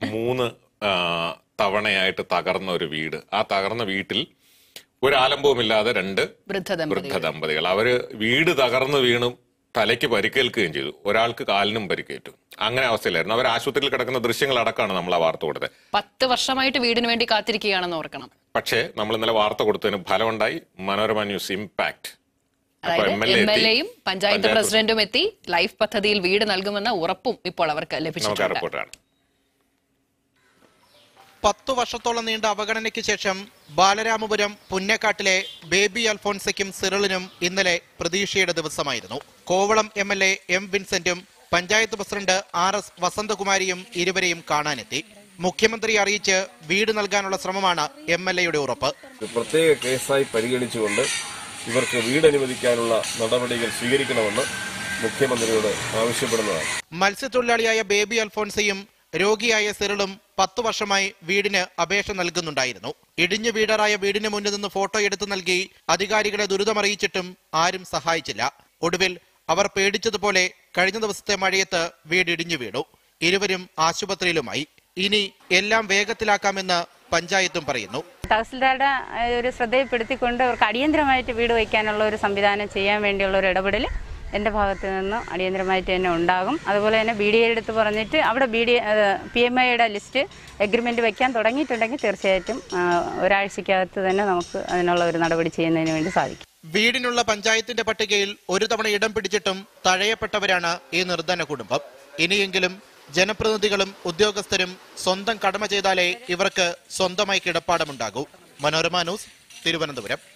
മൂന്ന് ആ, തവണയായിട്ട് തകർന്ന ഒരു വീട് ആ തകർന്ന വീട്ടിൽ ഒരു ആലംബവുമില്ലാതെ രണ്ട് വൃദ്ധദമ്പതികൾ വൃദ്ധ ദമ്പതികൾ അവര് വീട് തകർന്നു വീണും തലയ്ക്ക് പരിക്കേൽക്കുകയും ചെയ്തു ഒരാൾക്ക് കാലിനും പരിക്കേറ്റു അങ്ങനെ അവസ്ഥയിലായിരുന്നു അവർ ആശുപത്രിയിൽ കിടക്കുന്ന ദൃശ്യങ്ങൾ അടക്കമാണ് നമ്മൾ ആ വാർത്ത കൊടുത്തത് പത്ത് വർഷമായിട്ട് വീടിന് വേണ്ടി കാത്തിരിക്കുകയാണെന്ന് ഓർക്കണം പക്ഷേ നമ്മൾ ഇന്നലെ വാർത്ത കൊടുത്തതിന് ഫലമുണ്ടായി മനോരമ ന്യൂസ് ഇമ്പാക്ട് അപ്പൊ അതായത് M L M A L എയും പഞ്ചായത്ത് പ്രസിഡന്റും എത്തി ലൈഫ് പദ്ധതിയിൽ വീട് നൽകുമെന്ന ഉറപ്പും ഇപ്പോൾ അവർക്ക് നമുക്ക് ആ ലഭിച്ചിട്ടുണ്ട് റിപ്പോർട്ടാണ് പത്തു വർഷത്തോളം നീണ്ട അവഗണനയ്ക്ക് ശേഷം ബാലരാമപുരം പുന്നക്കാട്ടിലെ ബേബി അൽഫോൺസയ്ക്കും സിറിളിനും ഇന്നലെ പ്രതീക്ഷയുടെ ദിവസമായിരുന്നു Kovalam M L A M വിൻസെന്റും പഞ്ചായത്ത് പ്രസിഡന്റ് ആർ എസ് വസന്തകുമാരിയും ഇരുവരെയും കാണാനെത്തി മുഖ്യമന്ത്രി അറിയിച്ച് വീട് നൽകാനുള്ള ശ്രമമാണ് എം എൽ എയുടെ ഉറപ്പ് ഒരു പ്രത്യേക കേസായി പരിഗണിച്ചുകൊണ്ട് ഇവർക്ക് വീട് അനുവദിക്കാനുള്ള നടപടികൾ സ്വീകരിക്കണമെന്ന് മുഖ്യമന്ത്രിയോട് ആവശ്യപ്പെടുന്നതാണ് മത്സ്യത്തൊഴിലാളിയായ ബേബി അൽഫോൺസയും രോഗിയായ സിറിളും പത്തു വർഷമായി വീടിന് അപേക്ഷ നൽകുന്നുണ്ടായിരുന്നു ഇടിഞ്ഞു വീടറായ വീടിന് മുന്നിൽ നിന്ന് ഫോട്ടോ എടുത്തു നൽകി അധികാരികളെ ദുരിതമറിയിച്ചിട്ടും ആരും സഹായിച്ചില്ല ഒടുവിൽ അവർ പേടിച്ചതുപോലെ കഴിഞ്ഞ ദിവസത്തെ മഴയത്ത് വീട് ഇടിഞ്ഞു വീണു ഇരുവരും ആശുപത്രിയിലുമായി ഇനി എല്ലാം വേഗത്തിലാക്കാമെന്ന് പഞ്ചായത്തും പറയുന്നു തഹസിൽദാരുടെ ഏഹ്, ഒരു ശ്രദ്ധയിൽപ്പെടുത്തിക്കൊണ്ട് അവർക്ക് അടിയന്തരമായിട്ട് വീട് വയ്ക്കാനുള്ള ഒരു സംവിധാനം ചെയ്യാൻ വേണ്ടിയുള്ള ഒരു ഇടപെടൽ എൻ്റെ ഭാഗത്ത് നിന്ന് അടിയന്തരമായിട്ട് തന്നെ ഉണ്ടാകും അതുപോലെ തന്നെ ബി ഡി എ എടുത്ത് പറഞ്ഞിട്ട് അവിടെ ബി ഡി പി എം ഐയുടെ ലിസ്റ്റ് എഗ്രിമെൻ്റ് വയ്ക്കാൻ തുടങ്ങിയിട്ടുണ്ടെങ്കിൽ തീർച്ചയായിട്ടും ആ, ഒരാഴ്ചക്കകത്ത് തന്നെ നമുക്ക് അതിനുള്ള ഒരു നടപടി ചെയ്യുന്നതിന് വേണ്ടി സാധിക്കും വീടിനുള്ള പഞ്ചായത്തിന്റെ പട്ടികയിൽ ഒരു തവണ ഇടം പിടിച്ചിട്ടും തഴയപ്പെട്ടവരാണ് ഈ നിർധന കുടുംബം ഇനിയെങ്കിലും ജനപ്രതിനിധികളും ഉദ്യോഗസ്ഥരും സ്വന്തം കടമ ചെയ്താലേ ഇവർക്ക് സ്വന്തമായി കിടപ്പാടമുണ്ടാകൂ മനോരമ ന്യൂസ് തിരുവനന്തപുരം